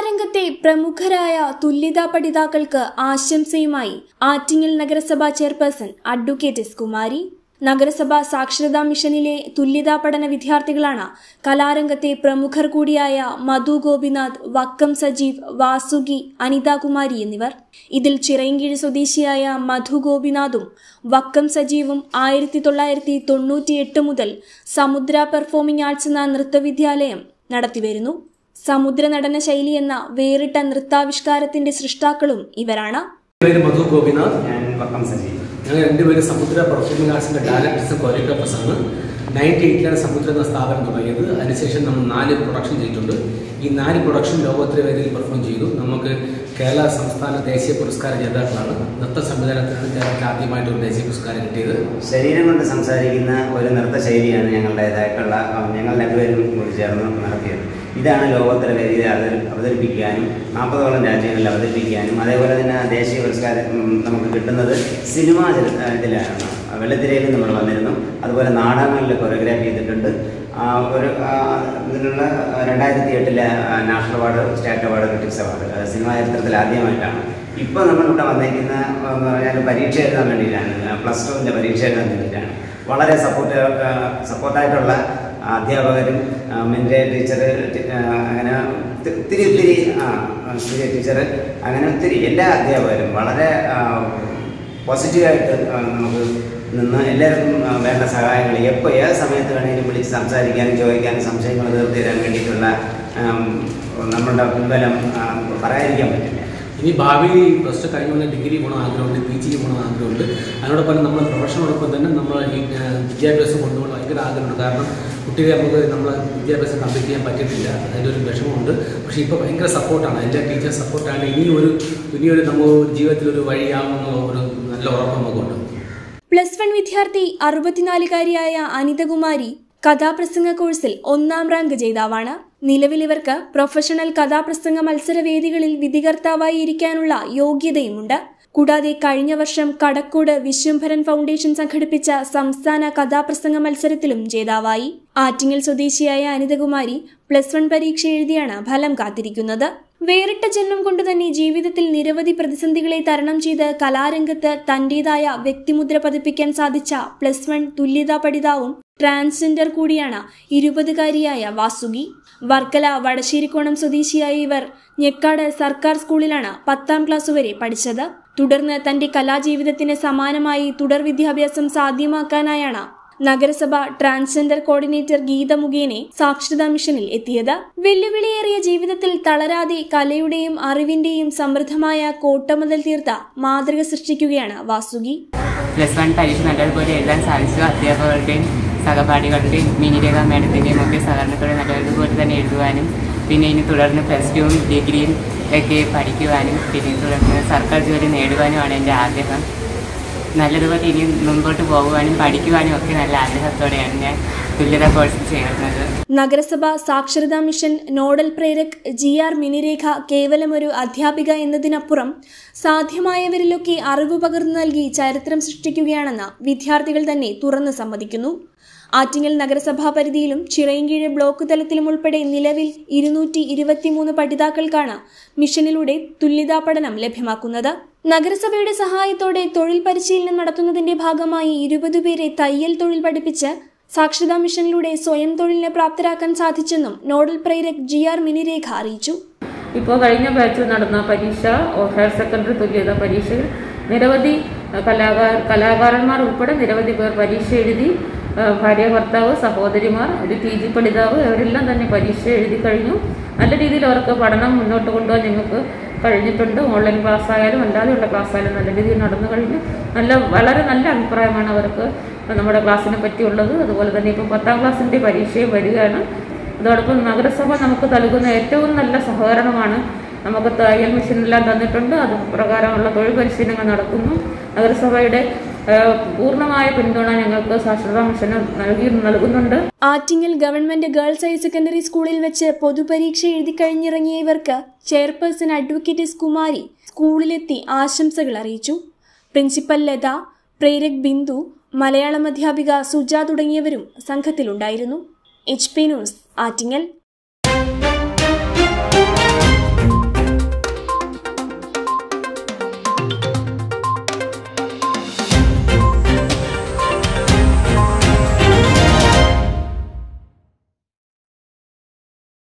കലാരംഗത്തെ പ്രമുഖരായ തുല്യതാ പഠിതാക്കൾക്ക് ആശംസയുമായി ആറ്റിങ്ങൽ നഗരസഭാ ചെയർപേഴ്സൺ അഡ്വക്കേറ്റ് എസ് കുമാരി നഗരസഭാ സാക്ഷരതാ മിഷനിലെ തുല്യതാ പഠന വിദ്യാർത്ഥികളാണ് കലാരംഗത്തെ പ്രമുഖർ കൂടിയായ മധു ഗോപിനാഥ് വക്കം സജീവ് വാസുകി അനിതാകുമാരി എന്നിവർ ഇതിൽ ചിറയൻകീഴ് സ്വദേശിയായ മധു ഗോപിനാഥും വക്കം സജീവും ആയിരത്തി തൊള്ളായിരത്തി തൊണ്ണൂറ്റിയെട്ട് മുതൽ സമുദ്ര പെർഫോമിംഗ് ആർട്സ് എന്ന നൃത്തവിദ്യാലയം നടത്തിവരുന്നു സമുദ്ര നടന ശൈലി എന്ന വേറിട്ട നൃത്താവിഷ്കാരത്തിന്റെ സൃഷ്ടാക്കളും ഇവരാണ് പേര് മധു ഗോപിനാഥ് ഞാൻ വക്കം സജീവ് ഞങ്ങൾ രണ്ടുപേരും സമുദ്ര പെർഫോമിംഗ് ആർട്സിന്റെ ഡയറക്ടേഴ്സും കൊറിയോഗ്രാഫേഴ്സ് ആണ് നയൻറ്റി എയ്റ്റിലാണ് സമുദ്ര എന്ന സ്ഥാപനം തുടങ്ങിയത് അതിനുശേഷം നമ്മൾ നാല് പ്രൊഡക്ഷൻ ചെയ്തിട്ടുണ്ട് ഈ നാല് പ്രൊഡക്ഷൻ ലോകോത്തര വേദിയിൽ പെർഫോം ചെയ്തു നമുക്ക് കേരള സംസ്ഥാന ദേശീയ പുരസ്കാര ജേതാക്കളാണ് നൃത്ത സംവിധാനത്തിനാണ് കേരളത്തിൽ ആദ്യമായിട്ട് ഒരു ദേശീയ പുരസ്കാരം കിട്ടിയത് ശരീരം കൊണ്ട് സംസാരിക്കുന്ന ഒരു നൃത്ത ശൈലിയാണ് ഞങ്ങളുടേതായിട്ടുള്ള ഞങ്ങൾ രണ്ടുപേരും കൂടി ചേർന്ന് നടത്തിയത് ഇതാണ് ലോകോത്തര വേദിയിൽ അവതരി അവതരിപ്പിക്കാനും നാൽപ്പതോളം രാജ്യങ്ങളിൽ അവതരിപ്പിക്കാനും അതേപോലെ തന്നെ ദേശീയ പുരസ്കാരം ഉം, നമുക്ക് കിട്ടുന്നത് സിനിമ ചല- ആ, ഇതിലാണ് വെള്ളിത്തിരയിൽ നമ്മൾ വന്നിരുന്നു അതുപോലെ നാടകങ്ങളിൽ കൊറിയോഗ്രാഫി ചെയ്തിട്ടുണ്ട് ആ, ഒരു ആ, ഇതിനുള്ള രണ്ടായിരത്തി എട്ടിലെ national award state award critics award അത് സിനിമാ ചരിത്രത്തിൽ ആദ്യമായിട്ടാണ് ഇപ്പോൾ നമ്മളിവിടെ വന്നിരിക്കുന്ന എന്ന് പറഞ്ഞാൽ പരീക്ഷ എഴുതാൻ വേണ്ടിയിട്ടാണ് പ്ലസ് ടുവിൻ്റെ പരീക്ഷ എഴുതാൻ വേണ്ടിയിട്ടാണ് വളരെ സപ്പോർട്ട് സപ്പോർട്ടായിട്ടുള്ള അധ്യാപകരും മിൻ്റെ ടീച്ചർ അങ്ങനെ ഒത്തി- ഒത്തിരി ഒത്തിരി ആ സൂര്യ ടീച്ചർ അങ്ങനെ ഒത്തിരി എല്ലാ അധ്യാപകരും വളരെ ആ, പോസിറ്റീവായിട്ട് ആ, നമുക്ക് നിന്ന് എല്ലാവർക്കും ആ, വേണ്ട സഹായങ്ങൾ എപ്പോൾ ഏത് സമയത്ത് വേണമെങ്കിലും വിളിച്ച് സംസാരിക്കാനും ചോദിക്കാനും സംശയങ്ങൾ തീർത്ത് തരാൻ വേണ്ടിയിട്ടുള്ള ആം, നമ്മളുടെ പിൻബലം ആ, പറയാതിരിക്കാൻ പറ്റില്ല ഇനി ഭാവിയിൽ പ്ലസ് ടു കഴിഞ്ഞ ഡിഗ്രി പോകണം ആഗ്രഹമുണ്ട് പി ജിക്ക് പോകണം ആഗ്രഹമുണ്ട് അതിനോടൊപ്പം നമ്മൾ പ്രൊഫഷനോടൊപ്പം തന്നെ നമ്മൾ ഈ ആ, വിദ്യാഭ്യാസം കൊണ്ടുപോകണം ഭയങ്കര ആഗ്രഹമുണ്ട് കാരണം കുട്ടികളെ നമുക്ക് നമ്മൾ വിദ്യാഭ്യാസം കംപ്ലീറ്റ് ചെയ്യാൻ പറ്റിയിട്ടില്ല അതിൻ്റെ ഒരു വിഷമമുണ്ട് പക്ഷേ ഇപ്പോൾ ഭയങ്കര സപ്പോർട്ടാണ് എൻ്റെ ടീച്ചർ സപ്പോർട്ടാണ് ഇനിയൊരു ഇനിയൊരു നമ്മൾ ജീവിതത്തിലൊരു വഴിയാവുമെന്നുള്ള ഒരു നല്ല ഉറപ്പ് നമുക്കുണ്ട് പ്ലസ് വൺ വിദ്യാർത്ഥി അറുപത്തിനാലുകാരിയായ അനിതകുമാരി കഥാപ്രസംഗ കോഴ്സിൽ ഒന്നാം റാങ്ക് ജേതാവാണ് നിലവിൽ ഇവർക്ക് പ്രൊഫഷണൽ കഥാപ്രസംഗ മത്സരവേദികളിൽ വിധികർത്താവായി ഇരിക്കാനുള്ള യോഗ്യതയുമുണ്ട് കൂടാതെ കഴിഞ്ഞ വർഷം കടക്കോട് വിശ്വംഭരൻ ഫൗണ്ടേഷൻ സംഘടിപ്പിച്ച സംസ്ഥാന കഥാപ്രസംഗ മത്സരത്തിലും ജേതാവായി ആറ്റിങ്ങൽ സ്വദേശിയായ അനിതകുമാരി പ്ലസ് വൺ പരീക്ഷ എഴുതിയാണ് ഫലം കാത്തിരിക്കുന്നത് വേറിട്ട ജന്മം കൊണ്ട് തന്നെ ജീവിതത്തിൽ നിരവധി പ്രതിസന്ധികളെ തരണം ചെയ്ത് കലാരംഗത്ത് തന്റേതായ വ്യക്തിമുദ്ര പതിപ്പിക്കാൻ സാധിച്ച പ്ലസ് വൺ തുല്യതാ പഠിതാവും ട്രാൻസ്ജെൻഡർ കൂടിയാണ് ഇരുപതുകാരിയായ വാസുകി വർക്കല വടശ്ശേരിക്കോണം സ്വദേശിയായ ഇവർ ഞെക്കാട് സർക്കാർ സ്കൂളിലാണ് പത്താം ക്ലാസ് വരെ പഠിച്ചത് തുടർന്ന് തന്റെ കലാജീവിതത്തിന് സമാനമായി തുടർ വിദ്യാഭ്യാസം സാധ്യമാക്കാനായാണ് നഗരസഭ ട്രാൻസ്ജെൻഡർ കോർഡിനേറ്റർ ഗീത മുഖേനെ സാക്ഷരതാ മിഷനിൽ എത്തിയത് വെല്ലുവിളിയേറിയ ജീവിതത്തിൽ തളരാതെ കലയുടെയും അറിവിന്റെയും സമൃദ്ധമായ കോട്ടമുതൽ തീർത്ത മാതൃക സൃഷ്ടിക്കുകയാണ് വാസുകി പ്ലസ് വൺ പരീക്ഷ നല്ലതുപോലെ എഴുതാൻ സാധിച്ചു അധ്യാപകരുടെയും സഹപാഠികളുടെയും മിനിരേഖ മേഡത്തിൻ്റെയും ഒക്കെ സഹകരണത്തോടെ നല്ലതുപോലെ തന്നെ എഴുതുവാനും പിന്നെ ഇനി തുടർന്ന് പ്ലസ് ടുവും ഡിഗ്രിയും ഒക്കെ പഠിക്കുവാനും പിന്നെ തുടർന്ന് സർക്കാർ ജോലി നേടുവാനുമാണ് എൻ്റെ ആഗ്രഹം നല്ലതുപോലെ ഇനി മുമ്പോട്ട് പോകുവാനും പഠിക്കുവാനും ഒക്കെ നല്ല ആഗ്രഹത്തോടെയാണ് ഞാൻ തുല്യതാ കോഴ്സ് ചേർന്നത് നഗരസഭ സാക്ഷരതാ മിഷൻ നോഡൽ പ്രേരക് ജി ആർ മിനിരേഖ കേവലം ഒരു അധ്യാപിക എന്നതിനപ്പുറം സാധ്യമായവരിലൊക്കെ അറിവ് പകർന്നു നൽകി ചരിത്രം സൃഷ്ടിക്കുകയാണെന്ന് വിദ്യാർത്ഥികൾ തന്നെ തുറന്നു സമ്മതിക്കുന്നു ആറ്റിങ്ങൽ നഗരസഭാ പരിധിയിലും ചിറയൻകീഴ് ബ്ലോക്ക് തലത്തിലും ഉൾപ്പെടെ നിലവിൽ ഇരുന്നൂറ്റി ഇരുപത്തിമൂന്ന് പഠിതാക്കൾക്കാണ് മിഷനിലൂടെ തുല്യതാ പഠനം ലഭ്യമാക്കുന്നത് നഗരസഭയുടെ സഹായത്തോടെ തൊഴിൽ പരിശീലനം നടത്തുന്നതിന്റെ ഭാഗമായി ഇരുപത് പേരെ തയ്യൽ തൊഴിൽ പഠിപ്പിച്ച് സാക്ഷരതാ മിഷനിലൂടെ സ്വയം തൊഴിലിനെ പ്രാപ്തരാക്കാൻ സാധിച്ചെന്നും നോഡൽ പ്രേരക് ജി ആർ മിനിരേഖ അറിയിച്ചു ഇപ്പോൾ കഴിഞ്ഞ ബാച്ചിൽ നടന്ന പരീക്ഷ ഓ, ഹയർ സെക്കൻഡറി തുല്യത പരീക്ഷയിൽ നിരവധി അഹ്, കലാകാര കലാകാരന്മാർ ഉൾപ്പെടെ നിരവധി പേർ പരീക്ഷ എഴുതി അഹ്, ഭാര്യ ഭർത്താവ് സഹോദരിമാർ ഒരു പി ജി പഠിതാവ് അവരെല്ലാം തന്നെ പരീക്ഷ എഴുതി കഴിഞ്ഞു നല്ല രീതിയിൽ അവർക്ക് പഠനം മുന്നോട്ട് കൊണ്ടുപോകാൻ ഞങ്ങൾക്ക് കഴിഞ്ഞിട്ടുണ്ട് ഓൺലൈൻ ക്ലാസ് ആയാലും അല്ലാതെയുള്ള ക്ലാസ് ആയാലും നല്ല രീതിയിൽ നടന്നു കഴിഞ്ഞു നല്ല വളരെ നല്ല അഭിപ്രായമാണ് അവർക്ക് നമ്മുടെ ക്ലാസ്സിനെ പറ്റിയുള്ളത് അതുപോലെ തന്നെ ഇപ്പോൾ പത്താം ക്ലാസ്സിൻ്റെ പരീക്ഷയും വരികയാണ് അതോടൊപ്പം നഗരസഭ നമുക്ക് നൽകുന്ന ഏറ്റവും നല്ല സഹകരണമാണ് നമുക്ക് തയ്യൽ മെഷീനെല്ലാം തന്നിട്ടുണ്ട് അത് പ്രകാരമുള്ള തൊഴിൽ പരിശീലനങ്ങൾ നടക്കുന്നു നഗരസഭയുടെ ആ, പൂർണ്ണമായ പിന്തുണ ഞങ്ങൾക്ക് സാക്ഷരതാ മിഷന് നൽകി നൽകുന്നുണ്ട് Attingal government girls higher secondary സ്കൂളിൽ വെച്ച് പൊതുപരീക്ഷ എഴുതി കഴിഞ്ഞിറങ്ങിയ ഇവർക്ക് ചെയർപേഴ്സൺ അഡ്വക്കേറ്റ് എസ് കുമാരി സ്കൂളിലെത്തി ആശംസകൾ അറിയിച്ചു പ്രിൻസിപ്പൽ ലത പ്രേരക് ബിന്ദു മലയാളം അധ്യാപിക സുജ തുടങ്ങിയവരും സംഘത്തിലുണ്ടായിരുന്നു എച്ച് പി ന്യൂസ് ആറ്റിങ്ങൽ